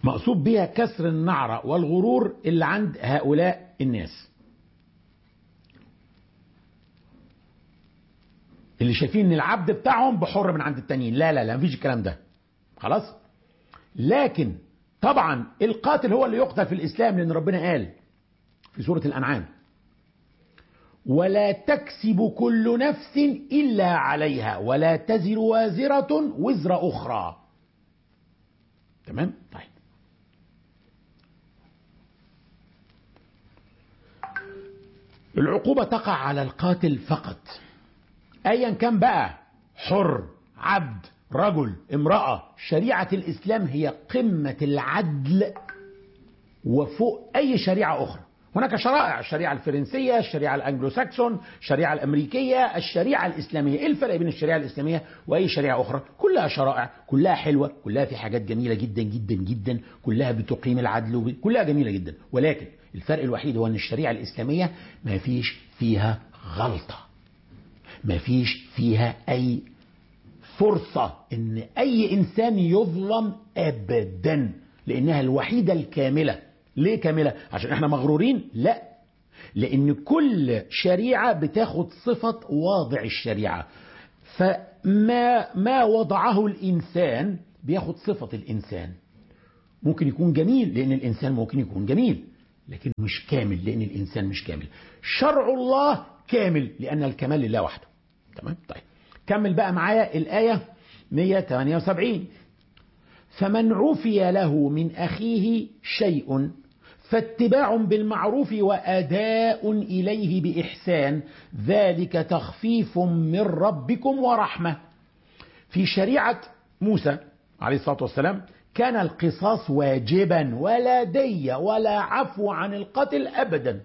مقصود بها كسر النعرة والغرور اللي عند هؤلاء الناس اللي شايفين ان العبد بتاعهم بحر من عند التانيين لا لا لا مفيش الكلام ده خلاص لكن طبعا القاتل هو اللي يقتل في الاسلام لان ربنا قال في سورة الانعام ولا تكسب كل نفس الا عليها ولا تزر وازرة وزر اخرى تمام طيب العقوبة تقع على القاتل فقط ايا كان بقى حر عبد رجل امرأة شريعة الاسلام هي قمة العدل وفوق اي شريعة اخرى هناك شرائع الشريعة الفرنسية الشريعة الأنجلو ساكسون الشريعة الأمريكية الشريعة الإسلامية إيه الفرق بين الشريعة الإسلامية وأي شريعة أخرى كلها شرائع كلها حلوة كلها في حاجات جميلة جدا جدا جدا كلها بتقيم العدل وب... كلها جميلة جدا ولكن الفرق الوحيد هو أن الشريعة الإسلامية ما فيش فيها غلطة ما فيش فيها أي فرصة أن أي إنسان يظلم أبدا لأنها الوحيدة الكاملة ليه كاملة؟ عشان احنا مغرورين؟ لا لأن كل شريعة بتاخد صفة واضع الشريعة فما ما وضعه الإنسان بياخد صفة الإنسان ممكن يكون جميل لأن الإنسان ممكن يكون جميل لكن مش كامل لأن الإنسان مش كامل شرع الله كامل لأن الكمال لله وحده تمام طيب كمل بقى معايا الآية 178 فمن عفي له من أخيه شيء فاتباع بالمعروف وأداء إليه بإحسان ذلك تخفيف من ربكم ورحمة في شريعة موسى عليه الصلاة والسلام كان القصاص واجبا ولا دية ولا عفو عن القتل أبدا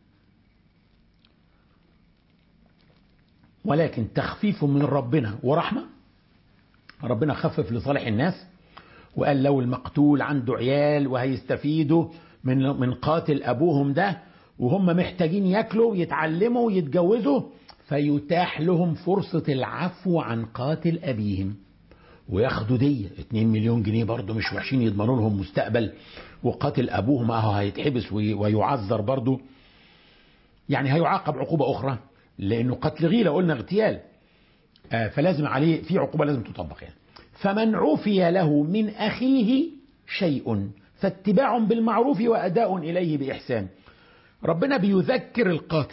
ولكن تخفيف من ربنا ورحمة ربنا خفف لصالح الناس وقال لو المقتول عنده عيال وهيستفيدوا من من قاتل ابوهم ده وهم محتاجين ياكلوا ويتعلموا ويتجوزوا فيتاح لهم فرصة العفو عن قاتل أبيهم وياخدوا دية 2 مليون جنيه برضه مش وحشين يضمنوا لهم مستقبل وقاتل أبوهم أهو هيتحبس ويعذر برضه يعني هيعاقب عقوبة أخرى لأنه قتل غيلة قلنا اغتيال آه فلازم عليه في عقوبة لازم تطبق يعني فمن عفي له من أخيه شيء فاتباع بالمعروف وأداء إليه بإحسان ربنا بيذكر القاتل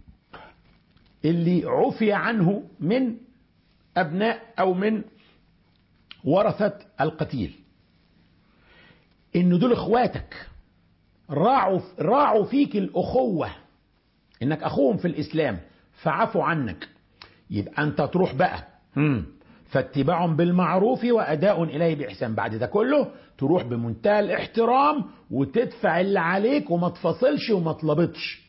اللي عفي عنه من أبناء أو من ورثة القتيل إن دول إخواتك راعوا راعوا فيك الأخوة إنك أخوهم في الإسلام فعفوا عنك يبقى أنت تروح بقى هم فاتباع بالمعروف وأداء إليه بإحسان بعد ده كله تروح بمنتهى الاحترام وتدفع اللي عليك وما تفصلش وما تلبطش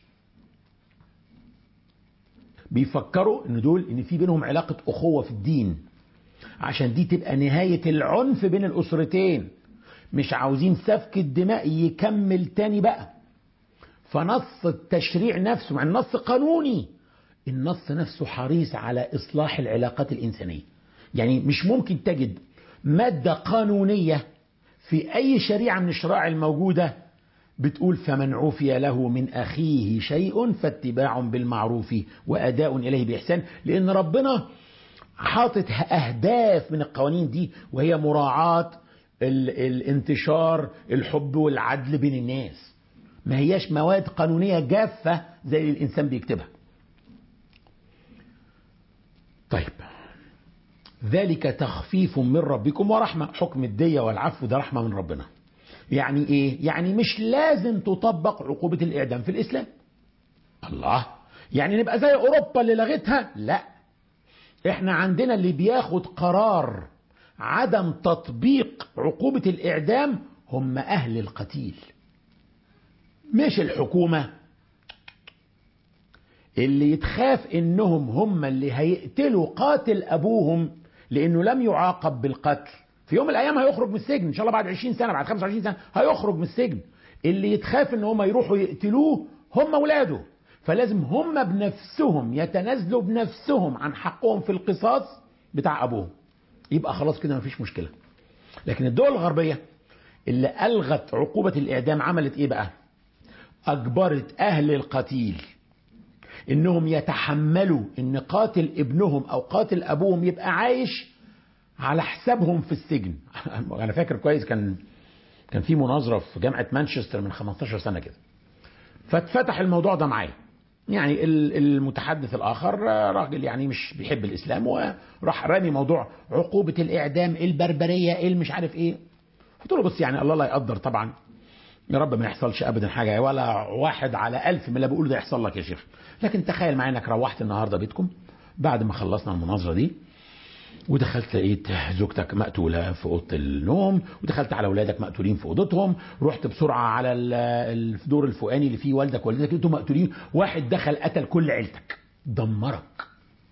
بيفكروا ان دول ان في بينهم علاقة اخوة في الدين عشان دي تبقى نهاية العنف بين الاسرتين مش عاوزين سفك الدماء يكمل تاني بقى فنص التشريع نفسه مع النص قانوني النص نفسه حريص على اصلاح العلاقات الانسانيه يعني مش ممكن تجد مادة قانونية في أي شريعة من الشرائع الموجودة بتقول فمن عفي له من أخيه شيء فاتباع بالمعروف وأداء إليه بإحسان لأن ربنا حاطط أهداف من القوانين دي وهي مراعاة الانتشار الحب والعدل بين الناس ما هياش مواد قانونية جافة زي اللي الإنسان بيكتبها طيب ذلك تخفيف من ربكم ورحمة حكم الدية والعفو ده رحمة من ربنا يعني ايه يعني مش لازم تطبق عقوبة الاعدام في الاسلام الله يعني نبقى زي اوروبا اللي لغتها لا احنا عندنا اللي بياخد قرار عدم تطبيق عقوبة الاعدام هم اهل القتيل مش الحكومة اللي يتخاف انهم هم اللي هيقتلوا قاتل ابوهم لانه لم يعاقب بالقتل في يوم من الايام هيخرج من السجن ان شاء الله بعد 20 سنه بعد 25 سنه هيخرج من السجن اللي يتخاف ان هم يروحوا يقتلوه هم اولاده فلازم هم بنفسهم يتنازلوا بنفسهم عن حقهم في القصاص بتاع ابوهم يبقى خلاص كده مفيش مشكله لكن الدول الغربيه اللي ألغت عقوبة الإعدام عملت إيه بقى أجبرت أهل القتيل إنهم يتحملوا إن قاتل ابنهم أو قاتل أبوهم يبقى عايش على حسابهم في السجن أنا فاكر كويس كان كان في مناظرة في جامعة مانشستر من 15 سنة كده فاتفتح الموضوع ده معايا يعني المتحدث الآخر راجل يعني مش بيحب الإسلام وراح رامي موضوع عقوبة الإعدام البربرية إيه مش عارف إيه قلت له بص يعني الله لا يقدر طبعا يا رب ما يحصلش ابدا حاجه ولا واحد على ألف من اللي بقوله ده يحصل لك يا شيخ لكن تخيل معايا انك روحت النهارده بيتكم بعد ما خلصنا المناظره دي ودخلت لقيت زوجتك مقتولة في أوضة النوم ودخلت على أولادك مقتولين في أوضتهم رحت بسرعة على الدور الفوقاني اللي فيه والدك ووالدتك انتوا مقتولين واحد دخل قتل كل عيلتك دمرك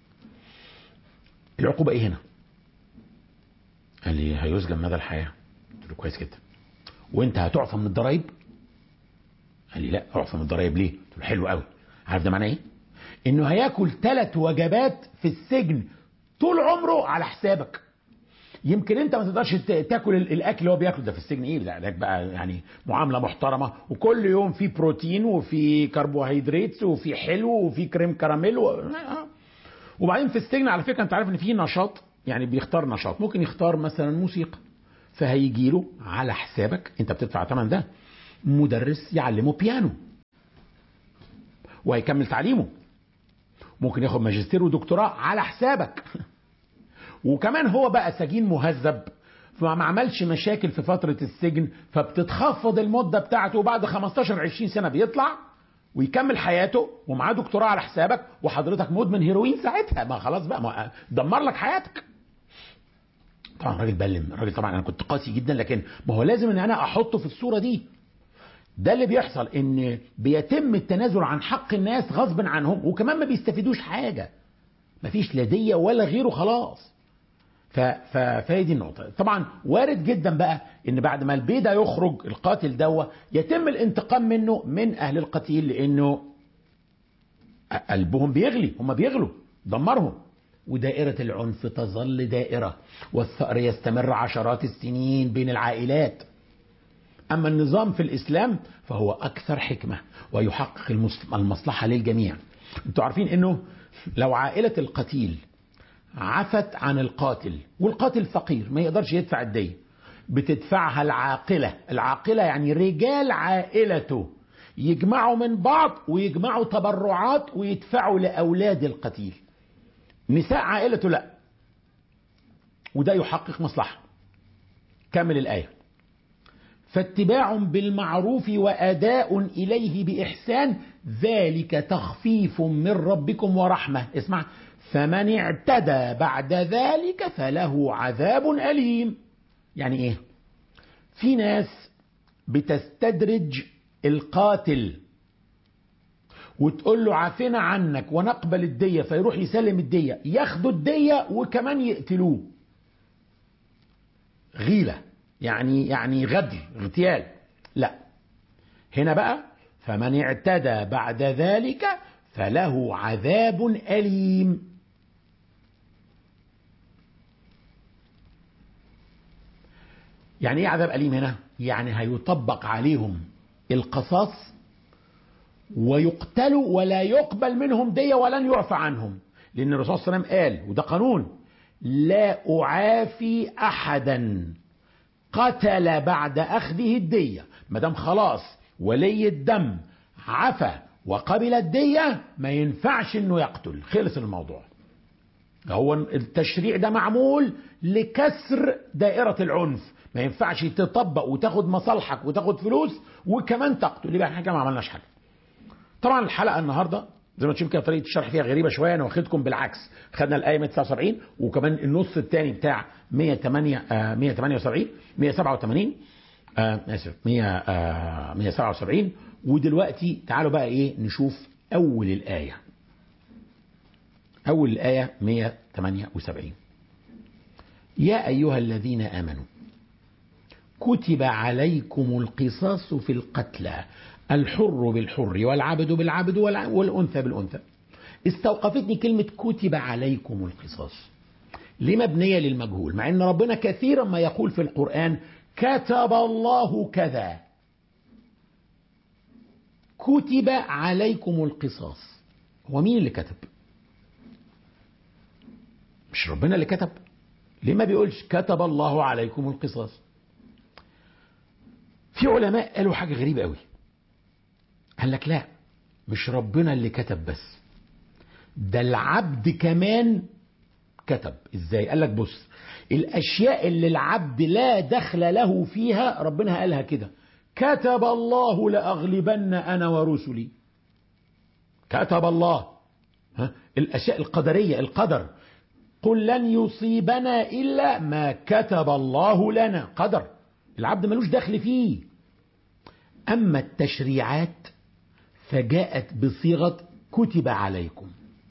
العقوبة إيه هنا؟ قال لي هيسجن مدى الحياة قلت له كويس جدا وانت هتعفى من الضرايب قال لي لا اعفى من الضرايب ليه قلت له حلو قوي عارف ده معناه ايه انه هياكل ثلاث وجبات في السجن طول عمره على حسابك يمكن انت ما تقدرش تاكل الاكل اللي هو بياكله ده في السجن ايه ده بقى يعني معامله محترمه وكل يوم في بروتين وفي كربوهيدرات وفي حلو وفي كريم كراميل و... وبعدين في السجن على فكره انت عارف ان في نشاط يعني بيختار نشاط ممكن يختار مثلا موسيقى فهيجي له على حسابك انت بتدفع ثمن ده مدرس يعلمه بيانو وهيكمل تعليمه ممكن ياخد ماجستير ودكتوراه على حسابك وكمان هو بقى سجين مهذب فما عملش مشاكل في فترة السجن فبتتخفض المدة بتاعته وبعد 15 20 سنة بيطلع ويكمل حياته ومعاه دكتوراه على حسابك وحضرتك مدمن هيروين ساعتها ما خلاص بقى ما دمر لك حياتك طبعا راجل بلم راجل طبعا انا كنت قاسي جدا لكن ما هو لازم ان انا احطه في الصوره دي ده اللي بيحصل ان بيتم التنازل عن حق الناس غصب عنهم وكمان ما بيستفيدوش حاجه مفيش لا ديه ولا غيره خلاص ف... ف... فهي دي النقطه طبعا وارد جدا بقى ان بعد ما البيه ده يخرج القاتل دوا يتم الانتقام منه من اهل القتيل لانه قلبهم بيغلي هم بيغلوا دمرهم ودائرة العنف تظل دائرة والثأر يستمر عشرات السنين بين العائلات أما النظام في الإسلام فهو أكثر حكمة ويحقق المصلحة للجميع أنتوا عارفين أنه لو عائلة القتيل عفت عن القاتل والقاتل فقير ما يقدرش يدفع الدية بتدفعها العاقلة العاقلة يعني رجال عائلته يجمعوا من بعض ويجمعوا تبرعات ويدفعوا لأولاد القتيل نساء عائلته لا وده يحقق مصلحة كمل الآية فاتباع بالمعروف وأداء إليه بإحسان ذلك تخفيف من ربكم ورحمة اسمع فمن اعتدى بعد ذلك فله عذاب أليم يعني إيه في ناس بتستدرج القاتل وتقول له عافينا عنك ونقبل الدية فيروح يسلم الدية ياخدوا الدية وكمان يقتلوه غيلة يعني يعني غدر اغتيال لا هنا بقى فمن اعتدى بعد ذلك فله عذاب أليم يعني ايه عذاب أليم هنا يعني هيطبق عليهم القصاص ويقتلوا ولا يقبل منهم دية ولن يعفى عنهم لأن الرسول صلى الله عليه وسلم قال وده قانون لا أعافي أحدا قتل بعد أخذه الدية مدام خلاص ولي الدم عفى وقبل الدية ما ينفعش انه يقتل خلص الموضوع هو التشريع ده معمول لكسر دائرة العنف ما ينفعش تطبق وتاخد مصالحك وتاخد فلوس وكمان تقتل يبقى احنا ما عملناش حاجه طبعا الحلقه النهارده زي ما تشوف كده طريقه الشرح فيها غريبه شويه انا واخدكم بالعكس خدنا الايه 179 وكمان النص الثاني بتاع 108 آه 178 187 آه اسف 100 آه 177 ودلوقتي تعالوا بقى ايه نشوف اول الايه اول الايه 178 يا ايها الذين امنوا كتب عليكم القصاص في القتلى الحر بالحر والعبد بالعبد والأنثى بالأنثى استوقفتني كلمة كتب عليكم القصاص ليه مبنية للمجهول مع أن ربنا كثيرا ما يقول في القرآن كتب الله كذا كتب عليكم القصاص هو مين اللي كتب مش ربنا اللي كتب ليه ما بيقولش كتب الله عليكم القصاص في علماء قالوا حاجة غريبة قوي قال لك لا مش ربنا اللي كتب بس ده العبد كمان كتب ازاي قال لك بص الاشياء اللي العبد لا دخل له فيها ربنا قالها كده كتب الله لاغلبن انا ورسلي كتب الله ها الاشياء القدريه القدر قل لن يصيبنا الا ما كتب الله لنا قدر العبد ملوش دخل فيه اما التشريعات فجاءت بصيغه كتب عليكم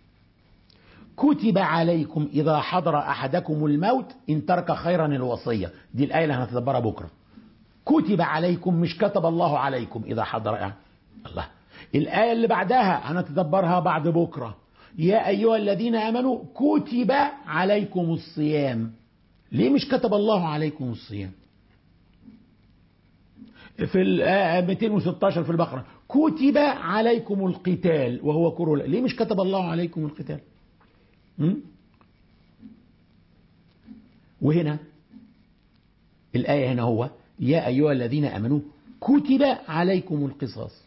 كتب عليكم إذا حضر أحدكم الموت إن ترك خيرا الوصية دي الآية اللي هنتدبرها بكرة كتب عليكم مش كتب الله عليكم إذا حضر الله الآية اللي بعدها هنتدبرها بعد بكرة يا أيها الذين آمنوا كتب عليكم الصيام ليه مش كتب الله عليكم الصيام في ال 216 في البقرة كتب عليكم القتال وهو كره ليه مش كتب الله عليكم القتال م? وهنا الآية هنا هو يا أيها الذين آمنوا كتب عليكم القصاص